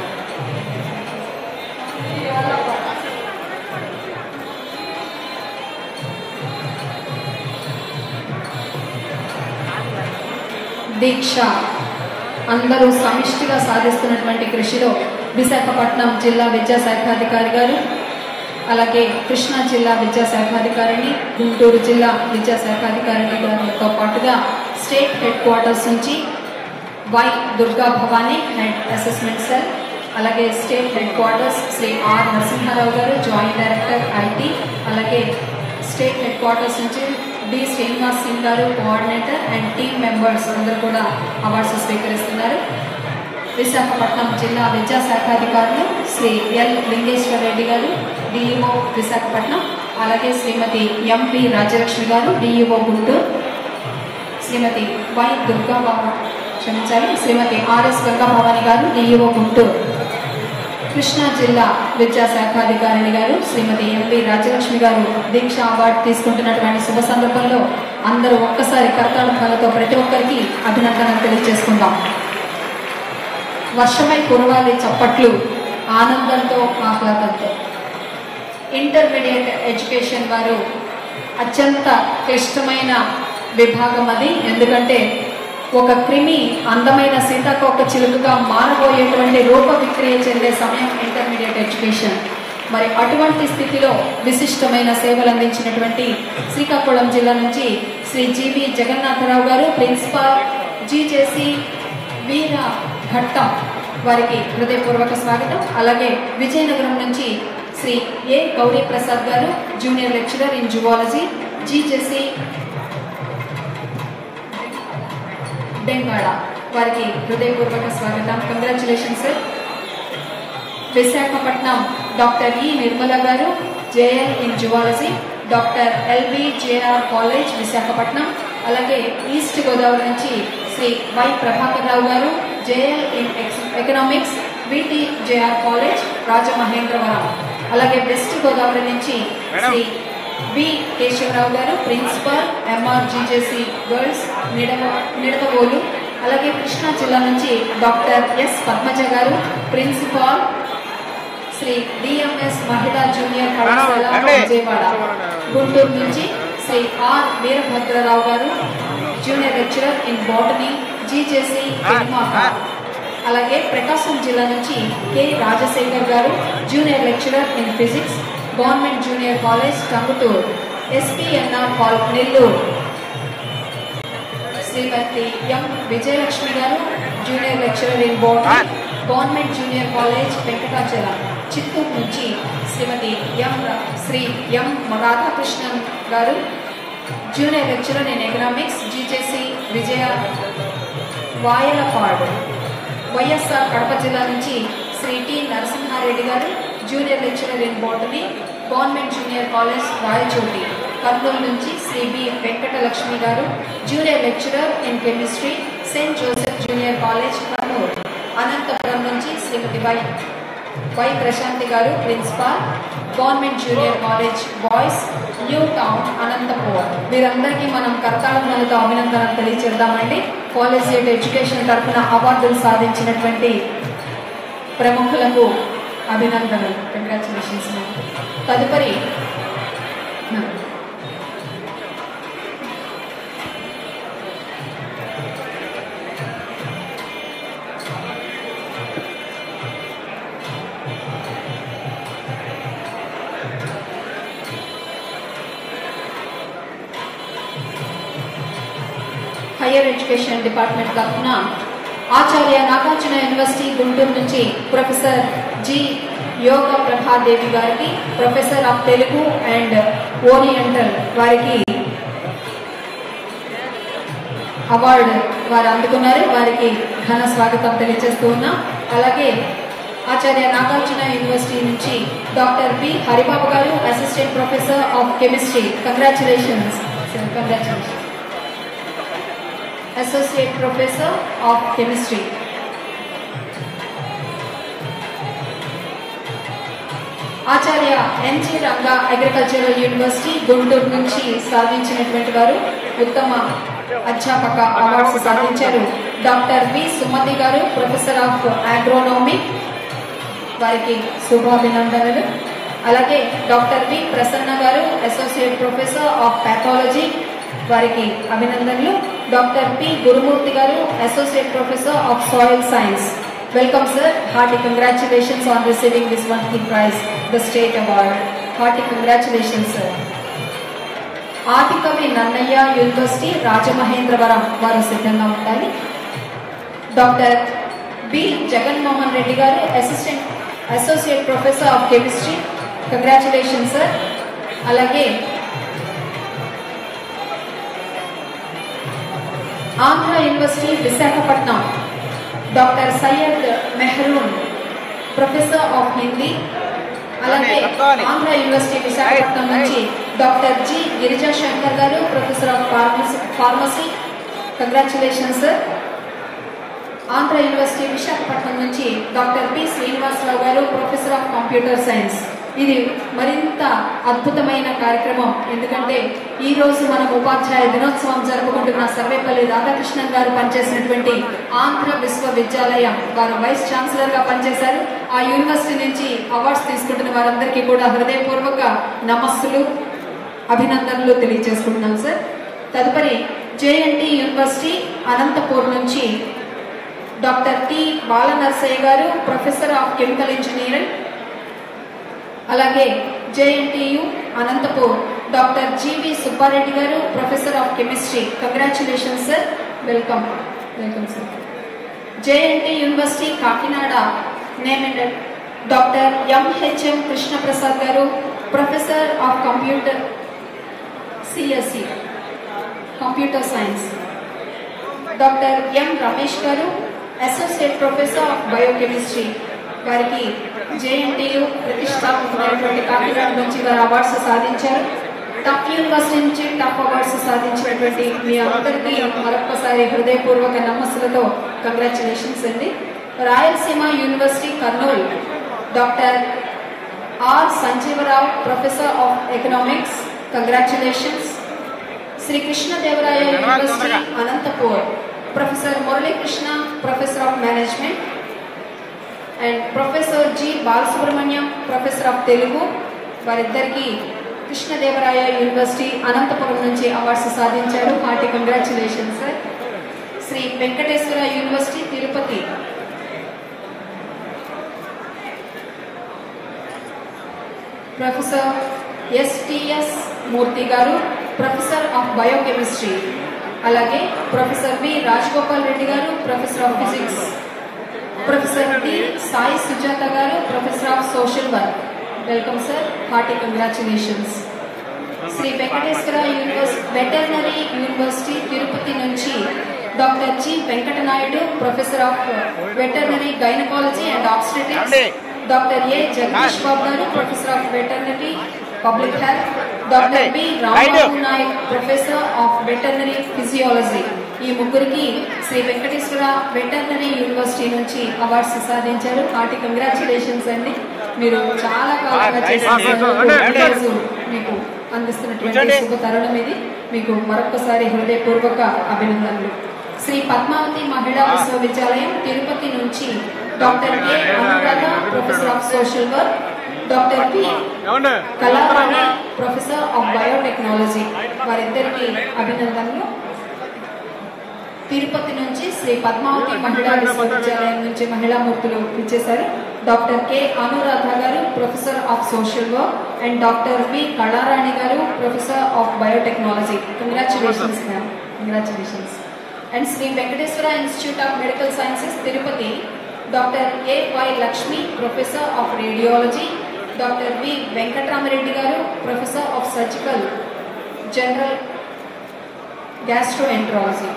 దీక్ష అందరూ సమిష్టిగా సాధిస్తున్నటువంటి కృషిలో విశాఖపట్నం జిల్లా విద్యాశాఖాధికారి గారు అలాగే కృష్ణా జిల్లా విద్యాశాఖాధికారిని గుంటూరు జిల్లా విద్యాశాఖాధికారిని గారితో పాటుగా స్టేట్ హెడ్ క్వార్టర్స్ నుంచి Y Durga Bhavani head assessment cell అలాగే state head quarters Shri R Narasimharao garu joint director IT అలాగే స్టేట్ హెడ్ క్వార్టర్స్ నుంచి D Srinivas Singh garu coordinator and team members అందరూ కూడా అవార్డ్స్ స్వీకరిస్తున్నారు విశాఖపట్నం జిల్లా విద్యాశాఖాధికారులు శ్రీ ఎల్ లింగేశ్వర రెడ్డి గారు డిఈఓ విశాఖపట్నం అలాగే Shrimati MP Rajyalakshmi garu DEO Guntur Shrimati Y Durga భవ- క్షమించాలి శ్రీమతి ఆర్ఎస్ గంగా భవాని గారు డిఈఓ గుంటూరు కృష్ణా జిల్లా విద్యాశాఖాధికారిణి గారు శ్రీమతి ఎంపి రాజ్యలక్ష్మి గారు దీక్ష అవార్డు తీసుకుంటున్నటువంటి శుభ సందర్భంలో అందరూ ఒక్కసారి కర్తాళకాలతో ప్రతి ఒక్కరికి అభినందనలు తెలియజేసుకుందాం వర్షమై కురవాలి చప్పట్లు ఆనందంతో ఆహ్లాదంతో ఇంటర్మీడియట్ ఎడ్యుకేషన్ వారు అత్యంత క్లిష్టమైన విభాగం అది ఎందుకంటే ఒక క్రిమి అందమైన సీతాకోక చిలుకగా మారబోయేటువంటి రూప విక్రియ చెందే సమయం ఇంటర్మీడియట్ ఎడ్యుకేషన్ మరి అటువంటి స్థితిలో విశిష్టమైన సేవలు అందించినటువంటి శ్రీకాకుళం జిల్లా నుంచి శ్రీ జీవి జగన్నాథరావు గారు ప్రిన్సిపాల్ జీజేసి వీర ఘట్టం వారికి హృదయపూర్వక స్వాగతం అలాగే విజయనగరం నుంచి శ్రీ ఏ Gowri Prasad garu junior lecturer in zoology GJC బెంగాళ వారికి హృదయపూర్వక స్వాగతం congratulation sir Visakhapatnam doctor E Nirmala garu JL in zoology doctor LV JR college Visakhapatnam అలాగే ఈస్ట్ గోదావరి నుంచి Shri Y Prabhakar Rao garu JL in economics VT JR college Rajamahendravaram అలాగే వెస్ట్ గోదావరి నుంచి Shri B Kesavarao garu principal MRGJC girls నిడవ నిడదవోలు అలాగే కృష్ణా జిల్లా నుంచి doctor S Padmaja garu principal Shri DMS మహిళా జూనియర్ కళాశాల రండి. విజయవాడ గుంటూరు నుంచి Shri R Veerabhadrarao garu junior lecturer in botany GJC Penumaka అలాగే ప్రకాశం జిల్లా నుంచి K Rajasekhar garu junior lecturer in physics government junior college Tangutur SPNR కాల్ Nellore Shrimati M Vijayalakshmi garu junior lecturer in board government junior college Venkatachalam Chittoor నుంచి శ్రీమతి ఎం రా- Shri M Radhakrishnan garu junior lecturer in economics GJC విజయ వాయలపాడు వైఎస్ఆర్ కడప జిల్లా నుంచి Shri T Narasimhareddy garu junior lecturer in botany government junior college Rayachoti Kurnool నుంచి Shri B Venkatalakshmi garu junior lecturer in chemistry saint Joseph junior college Kurnool Anantapuram నుంచి Shrimati Y Y Prashanthi garu principal government junior college boys new town Anantapur వీరందరికీ మనం కర్తాళములతో అభినందనలు తెలియజేద్దామండి collegiate education తరఫున అవార్డులు సాధించినటువంటి ప్రముఖులకు అభినందనలు కంగ్రాచులేషన్స్ తదుపరి హైయర్ ఎడ్యుకేషన్ డిపార్ట్మెంట్ తరఫున ఆచార్య నాగార్జున యూనివర్సిటీ గుంటూరు నుంచి ప్రొఫెసర్ జి యోగ ప్రభాదేవి గారికి professor of Telugu and oriental వారికి అవార్డు వారు అందుకున్నారు వారికి ఘన స్వాగతం తెలియజేస్తూ ఉన్నాం అలాగే ఆచార్య నాగార్జున యూనివర్సిటీ నుంచి doctor B Haribabu garu assistant professor of chemistry congratulations congratulations Associate Professor of Chemistry. Acharya NG Ranga agricultural university Guntur నుంచి సాధించినటువంటి వారు ఉత్తమ అధ్యాపక అవార్డ్స్ సాధించారు డాక్టర్ వి సుమతి గారు ప్రొఫెసర్ ఆఫ్ ఆగ్రోనామీ వారికి శుభాభినందనలు అలాగే డాక్టర్ వి ప్రసన్న గారు అసోసియేట్ ప్రొఫెసర్ ఆఫ్ పాథాలజీ వారికి అభినందనలు doctor P Gurumurthy garu associate professor of soil science welcome sir hearty congratulations on receiving this one కి prize the state award hearty congratulations sir Adikavi Nannaya university Rajamahendravaram వారు సిద్ధంగా ఉండాలి doctor B Jaganmohan Reddy garu assistant associate professor of chemistry congratulation sir అలాగే Andhra university Visakhapatnam doctor Syed Mehroon professor of Hindi అలాగే Andhra university Visakhapatnam నుంచి doctor G Girija Shankar garu professor of pharmacy pharmacy congratulation sir Andhra university Visakhapatnam నుంచి doctor P Srinivasarao గారు professor of computer science ఇది మరింత అద్భుతమైన కార్యక్రమం ఎందుకంటే ఈ రోజు మనం ఉపాధ్యాయ దినోత్సవం జరుపుకుంటున్న సర్వేపల్లి రాధాకృష్ణన్ గారు పనిచేసినటువంటి ఆంధ్ర విశ్వవిద్యాలయం వారు వైస్ ఛాన్సలర్ గా పనిచేశారు ఆ యూనివర్సిటీ నుంచి అవార్డ్స్ తీసుకుంటున్న వారందరికీ కూడా హృదయపూర్వక నమస్సులు అభినందనలు తెలియజేసుకుంటున్నాం సార్ తదుపరి జేఎన్టీ యూనివర్సిటీ అనంతపూర్ నుంచి doctor T Balanarsaiah garu professor of chemical engineering అలాగే JNTU Anantapur doctor GV Subbareddy garu professor of chemistry congratulation sir welcome welcome sir JNT university Kakinada named doctor MHM Krishnaprasad garu professor of computer CSC computer science doctor M Ramesh garu associate professor of biochemistry వారికి JNTU ప్రతిష్టాత్మకమైనటువంటి కాకినాడ నుంచి వారు awards సాధించారు tough university నుంచి tough awards సాధించినటువంటి మీ అందరికీ మరొకసారి హృదయపూర్వక నమస్సులతో కంగ్రాచులేషన్స్ అండి Rayalaseema university Kurnool doctor are Sanjeevarao professor of economics congratulations Shri Krishnadevaraya university Anantapur professor Muralikrishna professor of management and professor G Balasubrahmanyam professor of Telugu వారిద్దరికి కృష్ణదేవరాయ యూనివర్సిటీ అనంతపురం నుంచి అవార్డ్స్ సాధించారు hearty congratulation sir Shri Venkateswara university Tirupati professor STS Murthy garu professor of biochemistry అలాగే professor V Rajagopal Reddy garu professor of physics professor D Sai Sujatha garu professor of social work welcome sir hearty congratulations Shri Venkateswara university veterinary university Tirupati నుంచి doctor G Venkatanaidu professor of veterinary gynaecology and obstetrics doctor A Jagadish Babu garu professor of veterinary public health doctor B Ramababu Naik professor of veterinary physiology ఈ ముగ్గురికి Shri Venkateswara veterinary university నుంచి awards సాధించారు hearty congratulations అండి మీరు చాలా కాలంగా చేసిన మీకు అందిస్తున్నటువంటి శుభ తరుణం ఇది మీకు మరొకసారి హృదయపూర్వక అభినందనలు శ్రీ పద్మావతి మహిళా విశ్వవిద్యాలయం తిరుపతి నుంచి doctor K Anuradha professor of social work doctor P ఏమండి కళారాణి ప్రొఫెసర్ ఆఫ్ బయోటెక్నాలజీ వారిద్దరికి అభినందనలు తిరుపతి నుంచి శ్రీ పద్మావతి మహిళా విశ్వవిద్యాలయం నుంచి మహిళా మూర్తులు ఇచ్చేశారు doctor K Anuradha garu professor of social work and doctor B Kalarani garu professor of biotechnology congratulations ma'am congratulations and Shri Venkateswara institute of medical sciences Tirupati doctor A Y Lakshmi professor of radiology doctor V Venkataramareddy garu professor of surgical general gastroenterology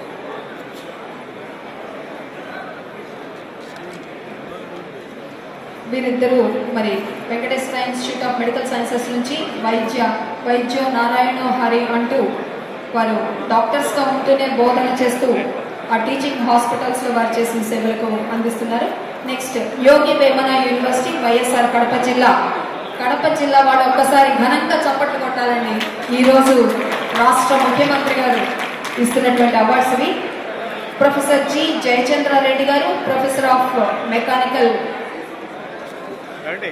వీరిద్దరూ మరి Venkateswara institute of medical sciences నుంచి వైద్య వైద్య నారాయణ హరి అంటూ వారు డాక్టర్స్గా ఉంటూనే బోధన చేస్తూ ఆ టీచింగ్ హాస్పిటల్స్లో వారు చేసిన సేవలకు అందిస్తున్నారు next Yogi Vemana university YSR Kadapa జిల్లా కడప జిల్లా వాళ్ళు ఒక్కసారి ఘనంగా చప్పట్లు కొట్టాలండి ఈరోజు రాష్ట్ర ముఖ్యమంత్రి గారు ఇస్తున్నటువంటి అవార్డ్స్ ఇవి professor G Jayachandrareddy garu professor of mechanical రండి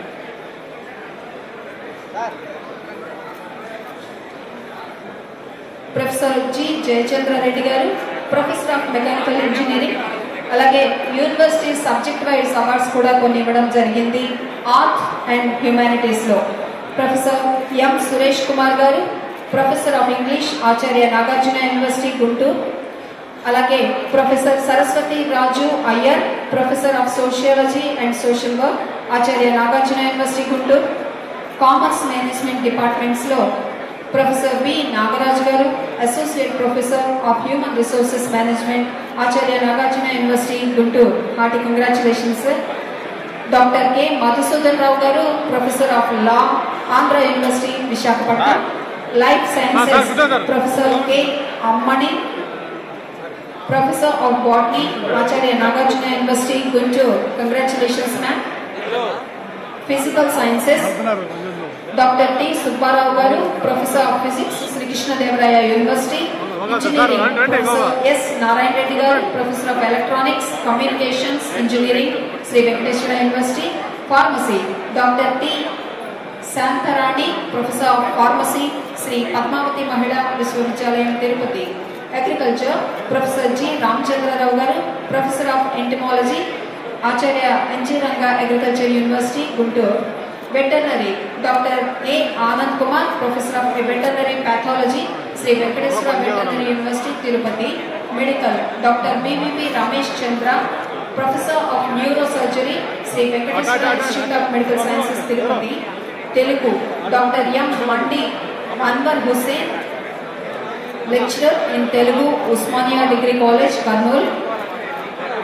professor G Jayachandrareddy garu professor of mechanical engineering అలాగే యూనివర్సిటీ సబ్జెక్ట్ వైజ్ అవార్డ్స్ కూడా కొన్ని ఇవ్వడం జరిగింది ఆర్ట్ అండ్ హ్యుమానిటీస్లో professor M Suresh Kumar garu professor of English Acharya Nagarjuna university Guntur అలాగే professor Saraswathi Raju Iyer professor of sociology and social work Acharya Nagarjuna university Guntur commerce management డిపార్ట్మెంట్స్లో professor B Nagaraju garu associate professor of human resources management Acharya Nagarjuna university Guntur hearty congratulations sir doctor K Madhusudan Rao garu professor of law Andhra university Visakhapatnam life sciences professor K Ammani professor of botany Acharya Nagarjuna university Guntur congratulations ma'am physical sciences doctor T Subbarao garu professor of physics Srikrishnadevaraya university engineering professor S Narayana Reddy garu professor of electronics communications engineering Shri Venkateswara university pharmacy doctor T Shantharani professor of pharmacy Shri Padmavathi Mahila Visvavidyalayam Tirupati agriculture professor G Ramachandra Rao garu professor of entomology Acharya NG Ranga agriculture university Guntur veterinary doctor A Anand Kumar professor of veterinary pathology Shri Venkateswara veterinary university Tirupati medical doctor BVP Ramesh Chandra professor of neuro surgery Shri Venkateswara institute of medical sciences Tirupati Telugu doctor M మండి Anwar Hussain lecturer in Telugu Osmania degree college Kurnool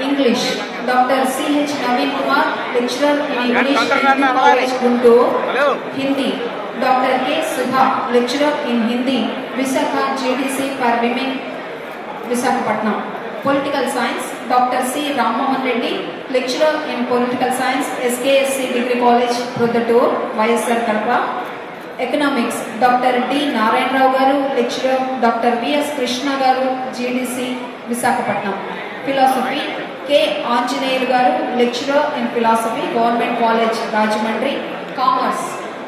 English, Dr. C.H. Naveen Kumar, lecturer in English, తొందరగా Hindu నడవాలి. College, Guntur. Hello Hindi, Dr. K. Subha, lecturer in Hindi, Visakha GDC for Women, Visakhapatnam. Political Science, Dr. C. Rammohan Reddy, lecturer in Political Science, SKSC Degree College, Prodhatur, YSR Kadapa. Economics, Dr. D. Narayan Rao Garu, lecturer, Dr. V.S. Krishna Garu, GDC, Visakhapatnam. Philosophy, K. Anjaneyulu Garu, lecturer in Philosophy, Government College, Rajahmundry. Commerce,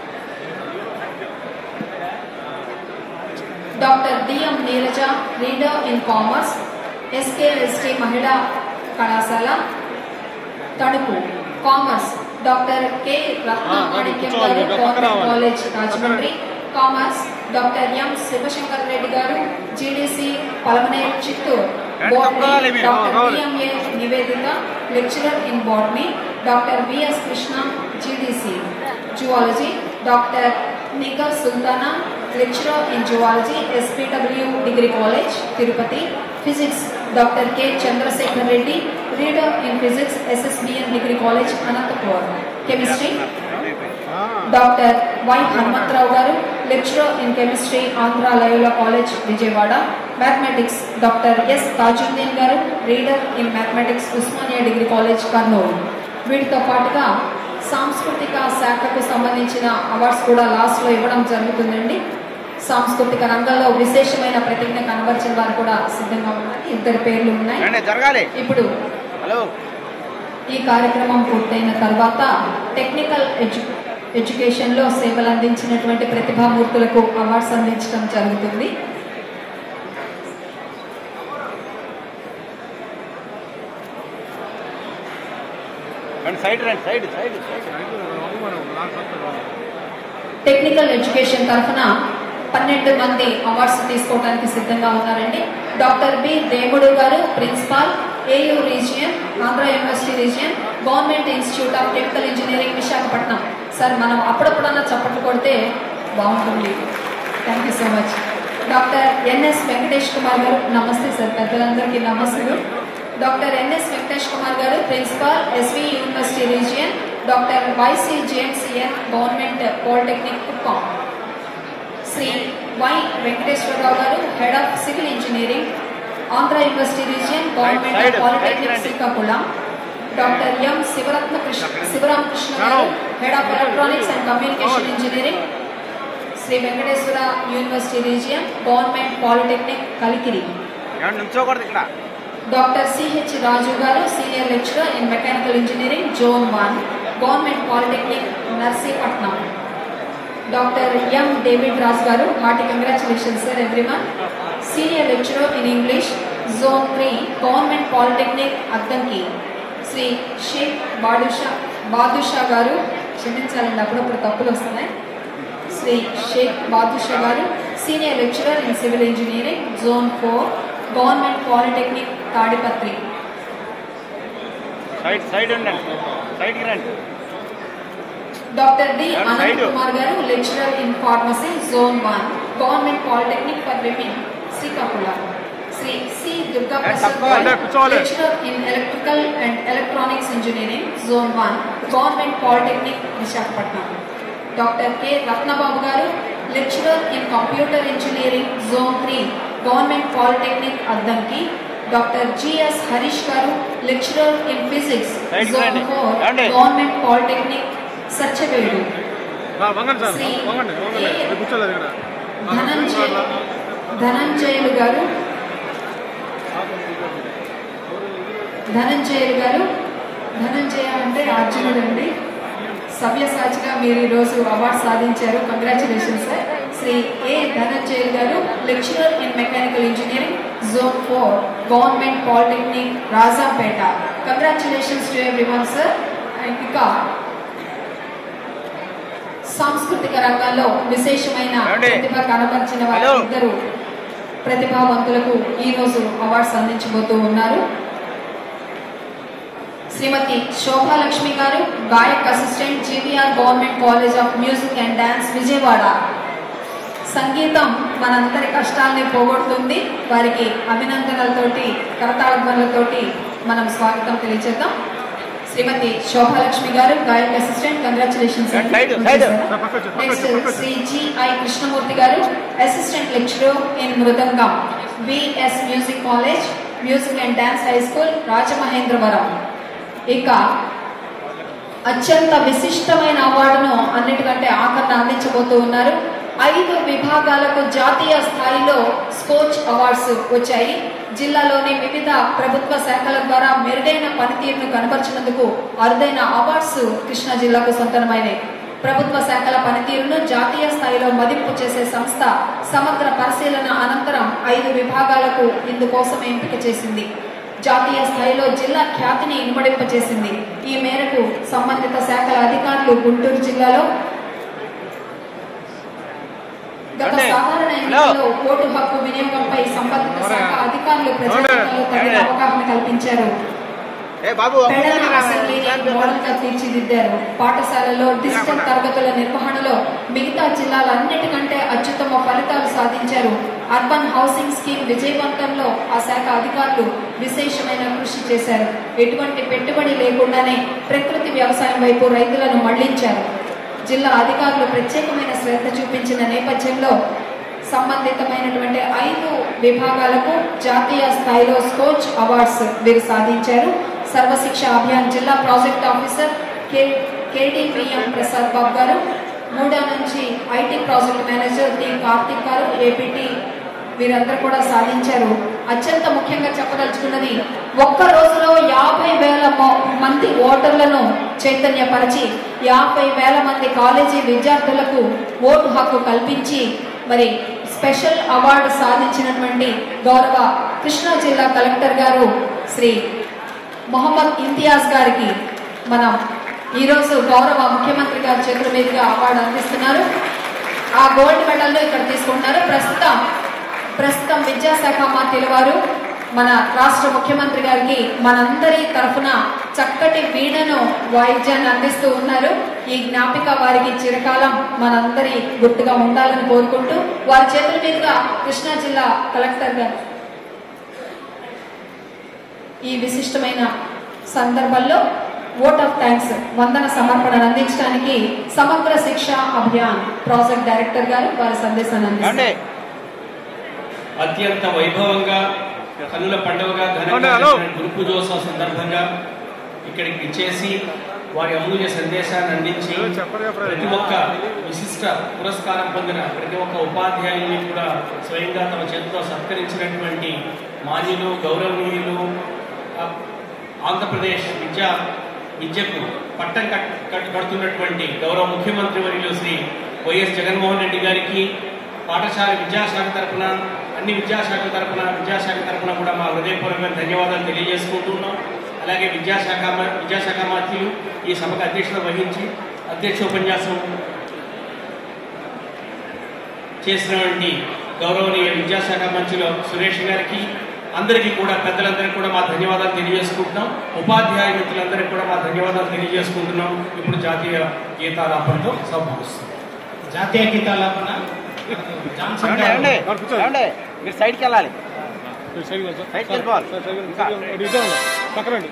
doctor DM Neeraja reader in commerce SKST Mahila Kalasala Tanuku commerce doctor K Ratna Manikyam garu government college Rajahmundry commerce doctor M Sivasankar Reddy garu GDC Palamaneru Chittoor botany doctor BMA Niveditha lecturer in botany doctor VS Krishna GDC zoology doctor Nigar Sultana lecturer in zoology SPW degree college Tirupati physics doctor K Chandrasekhar Reddy reader in physics SSBN degree college Anantapuram chemistry doctor Y Hanumantharao గారు lecturer in chemistry Andhra Loyola college Vijayawada mathematics doctor S Tajuddin garu reader in mathematics Osmania degree college Kurnool వీటితో పాటుగా సాంస్కృతిక శాఖకు సంబంధించిన awards కూడా లాస్ట్లో ఇవ్వడం జరుగుతుందండి సాంస్కృతిక రంగంలో విశేషమైన ప్రతిజ్ఞ కనబరిచిన వారు కూడా సిద్ధంగా ఉన్నారు ఇద్దరు పేర్లు ఉన్నాయి రండి జరగాలి ఇప్పుడు హలో ఈ కార్యక్రమం పూర్తయిన తర్వాత టెక్నికల్ ఎడ్యు ఎడ్యుకేషన్లో సేవలు అందించినటువంటి ప్రతిభామూర్తులకు అవార్డ్స్ అందించడం జరుగుతుంది రండి సైడ్ రండి సైడ్ సైడ్ టెక్నికల్ ఎడ్యుకేషన్ తరఫున పన్నెండు మంది అవార్డ్స్ తీసుకోవడానికి సిద్ధంగా ఉన్నారండి doctor B Demudu garu principal AU region Andhra university region government institute of chemical engineering Visakhapatnam sir మనం అప్పుడప్పుడన్నా చప్పట్లు కొడితే బాగుంటుంది thank you so much doctor NS Venkatesh Kumar garu నమస్తే సార్ పెద్దలందరికీ నమస్తే doctor NS Venkatesh Kumar garu principal SV university region doctor YC JMCN government polytechnic Kuppam Shri Y Venkateswararao garu head of civil engineering Andhra university region government Side, side, polytechnic side రండి. Srikakulam doctor M Sivaratna Krishna Sivaramakrishna garu head of electronics and communication engineering Shri Venkateswara university region government polytechnic Kalikiri ఏమన్నా నుంచోకూడదు ఇక్కడ doctor CH Raju garu senior lecturer in mechanical engineering zone one government polytechnic Narsipatnam doctor M David Raj garu hearty congratulations sir everyone senior lecturer in English zone three government polytechnic Addanki Shri Sheikh Badusha Badusha garu క్షమించాలండి అప్పుడప్పుడు తప్పులు వస్తున్నాయి Shri Sheikh Badusha garu senior lecturer in civil engineering zone four government polytechnic Tadipatri side side ఉండండి సైడ్కి రండి doctor D Sir, Anant side. Kumar garu lecturer in pharmacy zone one government polytechnic for women Srikakulam Shri C Durga Prasad తప్పకుండా గారు కూర్చోవాలి. Lecturer in electrical and electronics engineering zone one government polytechnic Visakhapatnam doctor K Ratnababu garu lecturer in computer engineering zone three government polytechnic Addanki doctor GS Harish garu lecturer in physics Right, zone రండి. Four రండి. Government polytechnic Satyavedu వంగండి sir Shri వంగండి వంగండి ఏ. ఇక్కడ కూర్చోలేదు ఇక్కడ ధనంజయ ధనంజయులు గారు ధనంజయులు గారు ధనంజయ అంటే అర్జునుడు అండి సవ్యసాచిగా మీరు ఈరోజు అవార్డు సాధించారు congratulations sir Shri A Dhananjayulu garu lecturer in mechanical engineering zone four government polytechnic Rajapeta congratulations to everyone sir ఇంకా సాంస్కృతిక రంగంలో విశేషమైన ఏమండి? ప్రతిభ కనపరిచిన వారు హలో. ఇద్దరు ప్రతిభావంతులకు ఈ రోజు అవార్డ్స్ అందించబోతూ ఉన్నారు శ్రీమతి శోభాలక్ష్మి గారు గాయక్ assistant GVR government college of music and dance Vijayawada సంగీతం మనందరి కష్టాల్ని పోగొడుతుంది వారికి అభినందనలతోటి కరతాళధ్వనులతోటి మనం స్వాగతం తెలియజేద్దాం శ్రీమతి శోభాలక్ష్మి గారు గాయక assistant congratulations Side, side. Next Shri GI Krishnamurthy garu assistant lecturer in mridangam VS music college music and dance high school Rajamahendravaram ఇక అత్యంత విశిష్టమైన అవార్డును అన్నిటికంటే ఆఖరణ అందించబోతూ ఉన్నారు ఐదు విభాగాలకు జాతీయ స్థాయిలో స్కోచ్ అవార్డ్స్ వచ్చాయి జిల్లాలోని వివిధ ప్రభుత్వ శాఖల ద్వారా మెరుగైన పనితీరును కనబరిచినందుకు అరుదైన అవార్డ్స్ కృష్ణా జిల్లాకు సొంతమైనవి ప్రభుత్వ శాఖల పనితీరును జాతీయ స్థాయిలో మదింపు చేసే సంస్థ సమగ్ర పరిశీలన అనంతరం ఐదు విభాగాలకు ఇందుకోసం ఎంపిక చేసింది జాతీయ స్థాయిలో జిల్లా ఖ్యాతిని ఇనుమడింపచేసింది ఈ మేరకు సంబంధిత శాఖల అధికారులు గుంటూరు జిల్లాలో గత ఏమండి? సాధారణ ఎన్నికల్లో ఓటు హక్కు వినియోగంపై సంబంధిత శాఖ అధికారులు ప్రజానికంలో తగిన ఏమండి? అవగాహన కల్పించారు ఏ బాబు పెడన అసెంబ్లీని మోడల్ గా తీర్చిదిద్దారు పాఠశాలలో డిజిటల్ తరగతుల నిర్వహణలో మిగతా జిల్లాలన్నిటికంటే అత్యుత్తమ ఫలితాలు సాధించారు అర్బన్ హౌసింగ్ స్కీమ్ విజయవంతంలో ఆ శాఖ అధికారులు విశేషమైన కృషి చేశారు ఎటువంటి పెట్టుబడి లేకుండానే ప్రకృతి వ్యవసాయం వైపు రైతులను మళ్లించారు జిల్లా అధికారులు ప్రత్యేకమైన శ్రద్ధ చూపించిన నేపథ్యంలో సంబంధితమైనటువంటి ఐదు విభాగాలకు జాతీయ స్థాయిలో స్కోచ్ అవార్డ్స్ వీరు సాధించారు సర్వశిక్ష అభియాన్ జిల్లా project officer K KDPM Prasad Babu garu మూడా నుంచి IT project manager T Karthik garu APT వీరందరూ కూడా సాధించారు అత్యంత ముఖ్యంగా చెప్పదలుచుకున్నది ఒక్క రోజులో యాభై వేల మొ- మంది ఓటర్లను చైతన్యపరిచి యాభై వేల మంది కాలేజీ విద్యార్థులకు ఓటు హక్కు కల్పించి మరి స్పెషల్ అవార్డు సాధించినటువంటి గౌరవ కృష్ణా జిల్లా కలెక్టర్ గారు శ్రీ మొహమ్మద్ ఇంతియాజ్ గారికి మనం ఈరోజు గౌరవ ముఖ్యమంత్రి గారి చేతుల మీదుగా అవార్డు అందిస్తున్నారు ఆ గోల్డ్ మెడల్ను ఇక్కడ తీసుకుంటున్నారు ప్రస్తుతం ప్రస్తుతం విద్యాశాఖ మంత్రుల వారు మన రాష్ట్ర ముఖ్యమంత్రి గారికి మనందరి తరఫున చక్కటి వీణను వాయిద్యాన్ని అందిస్తూ ఉన్నారు ఈ జ్ఞాపిక వారికి చిరకాలం మనందరి గుర్తుగా ఉండాలని కోరుకుంటూ వారి చేతుల మీదుగా కృష్ణా జిల్లా కలెక్టర్ గారు ఈ విశిష్టమైన సందర్భంలో ఓట్ ఆఫ్ థ్యాంక్స్ వందన సమర్పణను అందించడానికి సమగ్ర శిక్ష అభియాన్ ప్రాజెక్ట్ డైరెక్టర్ గారు వారి సందేశాన్ని ఏమండి అందిస్తారు అత్యంత వైభవంగా కన్నుల పండుగగా ఘనంగా అవునా, హలో. జరిగిన గురు పూజోత్సవం సందర్భంగా ఇక్కడికి ఇచ్చేసి వారి అమూల్య సందేశాన్ని అందించి ప్రతి ఒక్క విశిష్ట పురస్కారం పొందిన ప్రతి ఒక్క ఉపాధ్యాయుల్ని కూడా స్వయంగా తమ చేతితో సత్కరించినటువంటి మాజీలు గౌరవనీయులు ఆ, ఆంధ్రప్రదేశ్ విద్యా విద్యకు పట్టం కట్ కట్- కడుతున్నటువంటి గౌరవ ముఖ్యమంత్రి వర్యులు శ్రీ వైఎస్ జగన్మోహన్ రెడ్డి గారికి పాఠశాల విద్యాశాఖ తరపున అన్ని విద్యాశాఖల తరపున విద్యాశాఖ తరపున కూడా మా హృదయపూర్వకమైన ధన్యవాదాలు తెలియజేసుకుంటున్నాం అలాగే విద్యాశాఖ మ- విద్యాశాఖ మంత్రులు ఈ సభకు అధ్యక్షత వహించి అధ్యక్షోపన్యాసం చేసినటువంటి గౌరవనీయ విద్యాశాఖ మంత్రులు సురేష్ గారికి అందరికీ కూడా పెద్దలందరికీ కూడా మా ధన్యవాదాలు తెలియజేసుకుంటున్నాం ఉపాధ్యాయ మిత్రులందరికీ కూడా మా ధన్యవాదాలు తెలియజేసుకుంటున్నాం ఇప్పుడు జాతీయ గీతాలాపనతో సంభవిస్తుంది జాతీయ గీతాలాపన జాన్సన్ ఏమండి గారు ఏమండి ఏమండి మీరు సైడ్కి వెళ్ళాలి సైడ్కి వెళ్ళిపోవాలి ఇంకా పక్కనండి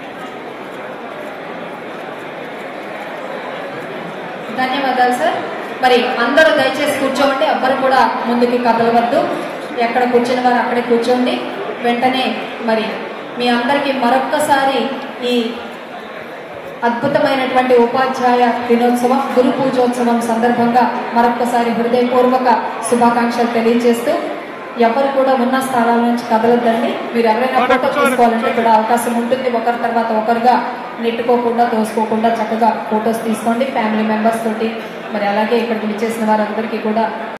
ధన్యవాదాలు సార్ మరి అందరూ దయచేసి కూర్చోండి ఎవ్వరు కూడా ముందుకి కదలవద్దు ఎక్కడ కూర్చున్న వారు అక్కడే కూర్చోండి వెంటనే మరి మీ అందరికీ మరొక్కసారి ఈ అద్భుతమైనటువంటి ఉపాధ్యాయ దినోత్సవం గురు పూజోత్సవం సందర్భంగా మరొక్కసారి హృదయపూర్వక శుభాకాంక్షలు తెలియజేస్తూ ఎవరు కూడా ఉన్న స్థానాల నుంచి కదలొద్దండి మీరు ఎవరైనా ఫోటో తీసుకోవాలంటే కూడా అవకాశం ఉంటుంది ఒకరి తర్వాత ఒకరుగా నెట్టుకోకుండా తోసుకోకుండా చక్కగా ఫొటోస్ తీసుకోండి ఫ్యామిలీ మెంబర్స్ తోటి మరి అలాగే ఇక్కడికి విచ్చేసిన వారందరికీ కూడా